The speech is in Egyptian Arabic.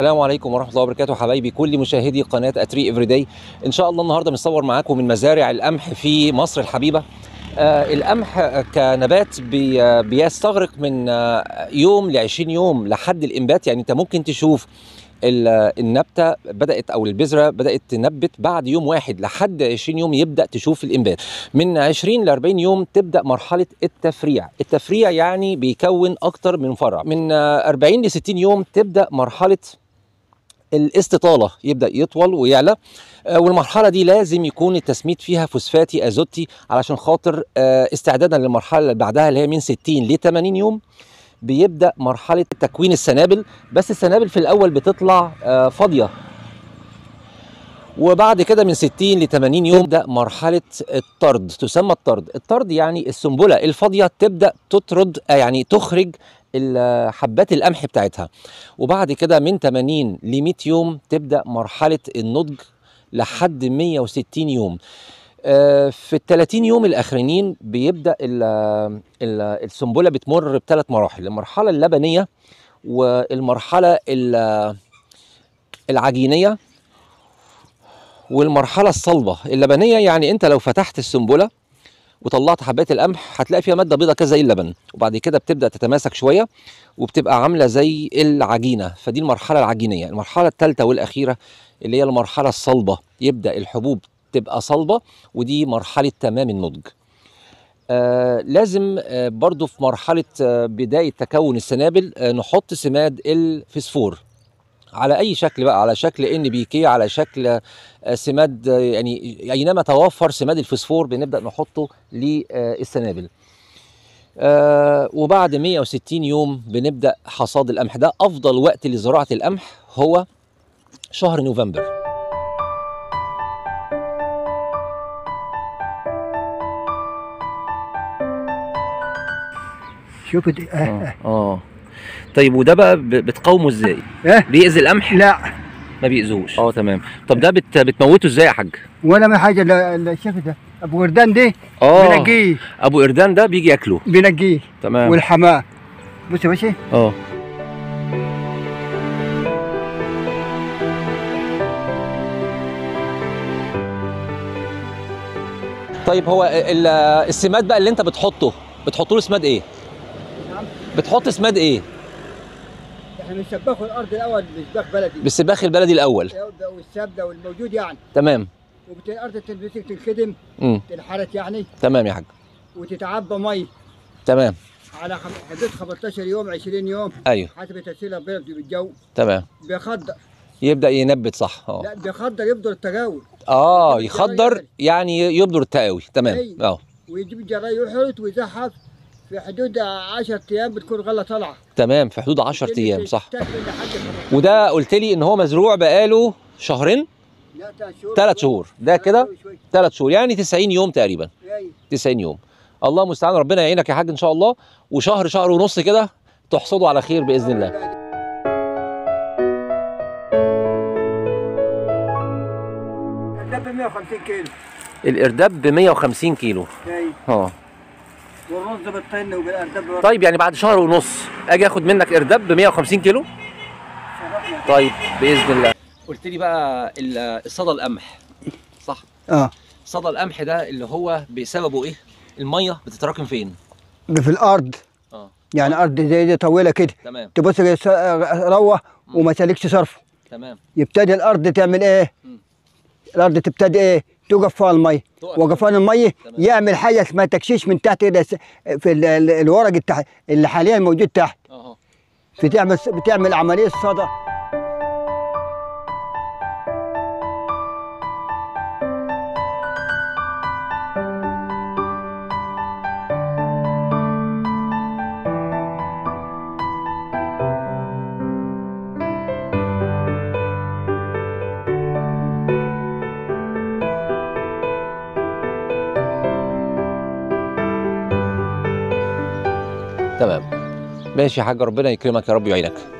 السلام عليكم ورحمه الله وبركاته حبايبي كل مشاهدي قناه اتري افري داي ان شاء الله النهارده بنصور معاكم من مزارع القمح في مصر الحبيبه آه القمح كنبات بي آه، بيستغرق من آه يوم ل 20 يوم لحد الانبات يعني انت ممكن تشوف ال- النبته بدات او البذره بدات تنبت بعد يوم واحد لحد 20 يوم يبدا تشوف الانبات من 20 ل 40 يوم تبدا مرحله التفريع التفريع يعني بيكون اكتر من فرع من آه، 40 ل 60 يوم تبدا مرحله الاستطاله يبدا يطول ويعلى آه، والمرحله دي لازم يكون التسميد فيها فوسفاتي ازوتي علشان خاطر آه، استعدادا للمرحله اللي بعدها اللي هي من 60 ل 80 يوم بيبدا مرحله تكوين السنابل بس السنابل في الاول بتطلع آه، فاضيه وبعد كده من 60 ل 80 يوم تبدا مرحله الطرد تسمى الطرد الطرد يعني السنبله الفاضيه تبدا تطرد آه، يعني تخرج ال- حبات القمح بتاعتها وبعد كده من 80 ل 100 يوم تبدا مرحله النضج لحد 160 يوم آه، في ال 30 يوم الاخرانيين بيبدا ال ال السنبله بتمر بثلاث مراحل المرحله اللبنيه والمرحله ال- العجينيه والمرحله الصلبه اللبنيه يعني انت لو فتحت السنبله وطلعت حبات القمح هتلاقي فيها ماده بيضاء كده زي اللبن وبعد كده بتبدا تتماسك شويه وبتبقى عامله زي العجينه فدي المرحله العجينيه المرحله الثالثه والاخيره اللي هي المرحله الصلبه يبدا الحبوب تبقى صلبه ودي مرحله تمام النضج آه لازم آه برضو في مرحله آه بدايه تكون السنابل آه نحط سماد الفسفور على اي شكل بقى على شكل ان بي كي على شكل آه، سماد آه، يعني اينما توفر سماد الفسفور بنبدا نحطه للسنابل آه وبعد 160 يوم بنبدا حصاد القمح ده افضل وقت لزراعه القمح هو شهر نوفمبر شوف دي- اه اه طيب وده بقى ب- بتقاومه ازاي اه بيأذي القمح لا ما بيأذوش اه تمام طب ده بت... بتموته ازاي يا حاج ولا ما حاجه لا لا شوف ده ابو وردان دي اه بنقيه ابو قردان ده بيجي ياكله بنقيه تمام والحماه بص يا باشا اه طيب هو ال- السماد بقى اللي انت بتحطه بتحط له سماد ايه نعم. بتحط سماد ايه احنا بنسبخوا الارض الاول بسباخ بلدي بالسباخ البلدي الاول والسبده والموجود يعني تمام وبت- الارض تنبسك تنخدم امم تنحرت يعني تمام يا حاج وتتعبى مي تمام على خم- حدود 15 يوم 20 يوم ايوه حسب تاثير ربنا بالجو تمام بيخضر يبدا ينبت صح اه لا بيخضر يفضل التجاول اه يجيب يخضر الجرايد. يعني يبدر التقاوي تمام أيوة. اه ويجيب الجراي يحرط ويزحف في حدود 10 ايام بتكون غله طالعه تمام في حدود 10 تبتدي ايام صح تستقبل لحد خمس- وده قلت لي ان هو مزروع بقاله شهرين لا ثلاث شهور ثلاث شهور ده كده شوي. ثلاث شهور يعني 90 يوم تقريبا أيوة. 90 يوم الله المستعان ربنا يعينك يا حاج ان شاء الله وشهر شهر ونص كده تحصده على خير باذن الله الدب 150 كيلو الارداب ب 150 كيلو أيوة. اه والرز بالطن وبالاردب طيب يعني بعد شهر ونص اجي اخد منك ارداب ب 150 كيلو طيب باذن الله قلت لي بقى ال- الصدى القمح صح اه صدى القمح ده اللي هو بسببه ايه الميه بتتراكم فين ده في الارض اه يعني ارض زي دي طويله كده تمام تبص كده س- روه وما سالكش صرف تمام يبتدي الارض تعمل ايه؟ مم. الارض تبتدي ايه؟ توقف فيها الميه تقف. وقفان الميه تمام. يعمل حاجه اسمها تكشيش من تحت كده س- في ال- ال- الورق التحت اللي حاليا موجود تحت اهو بتعمل بتعمل عمليه صدى تمام ماشي يا حاج ربنا يكرمك يا رب ويعينك